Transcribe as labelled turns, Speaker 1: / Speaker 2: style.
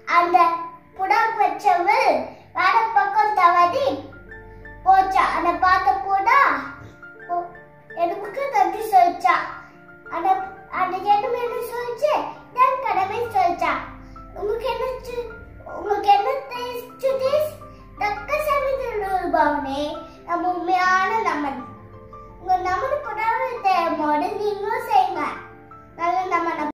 Speaker 1: அந்த புடா வச்சவள் வேற பக்கம் தவறி போச்சா அதை பார்த்த புடா போ- எனக்கு நன்றி சொல்லிச்சா அந்த அந்த எண்ணம் என்ன சொல்லிச்சு என் கடமை சொல்லிச்சா உங்களுக்கு என்ன சு- உங்களுக்கு என்ன தெரிஞ்சு தக்க சமயத்தில் ரூபாவனே நம்ம உண்மையான நம்மன் உங்க நம்மன் புடவை தேவையோடு நீங்களும் செய்யுங்க நல்ல நம்ம